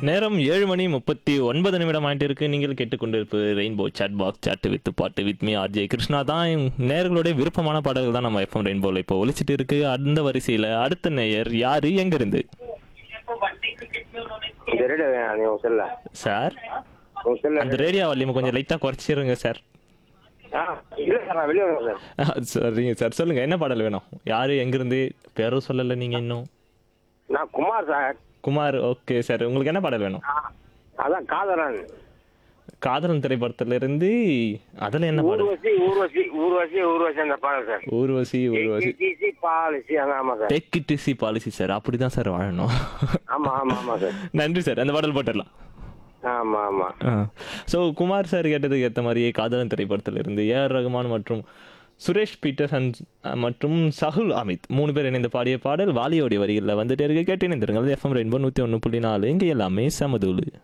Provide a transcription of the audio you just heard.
நேரம் ஏழு மணி முப்பத்தி ஒன்பது நிமிடம் ஆயிட்டு இருக்கு நீங்கள் கேட்டுக்கொண்டிருப்பது rainbow chat box chat with paattu with me RJ Krishna தான் நேர்களுடைய விருப்பமான பாடல்கள் தான் நம்ம எஃப்எம் ரெயின்போல இப்போ ஒலிச்சிட்டு இருக்கு அந்த வரிசையில அடுத்த நேயர் யாரு எங்க இருந்து இந்த ரேடியோ வேணாம் நீ உன் செல்ல சார் உன் செல்ல அந்த ரேடியோ வால்யூம் கொஞ்சம் லைட்டா குறைச்சிருங்க சார் ஆ இல்லை சார் நான் வெளியே வரேன் சார் ஆ, சரிங்க சார் சொல்லுங்க என்ன பாடல் வேணும் யாரு எங்க இருந்து பேரும் சொல்லல நீங்க இன்னும் நான் Kumar sir Kumar okay sir உங்களுக்கு என்ன பாடல் வேணும் ஆ, அதான் காதலன் காதலன் திரைப்படத்துல இருந்து அதுல என்ன பாடல் ஊர்வசி ஊர்வசி ஊர்வசி ஊர்வசி அந்த பாடல் sir Urvashi Urvashi easy policy அதான் ஆமாம் sir take it easy policy sir அப்படிதான் சார் வாழணும் ஆமாம் ஆமாம் ஆமாம் சார் நன்றி சார் அந்த பாடல் போட்டுடலாம் ஆமாம் ஆமாம் ஸோ குமார் சார் கேட்டதுக்கு ஏற்ற மாதிரியே காதலன் திரைப்படத்தில் இருந்து ஏஆர் ரகுமான் மற்றும் சுரேஷ் பீட்டர்சன் அஹ், மற்றும் சஹுல் அமித் மூணு பேர் இணைந்து பாடிய பாடல் வாலியோடைய வரிகளில் வந்துட்டே இருக்கு கேட்டு இணைந்திருங்கள் எஃப்எம் ரெயின்போ நூற்றி ஒன்று புள்ளி நாலு இங்கே எல்லாமே சமதூளு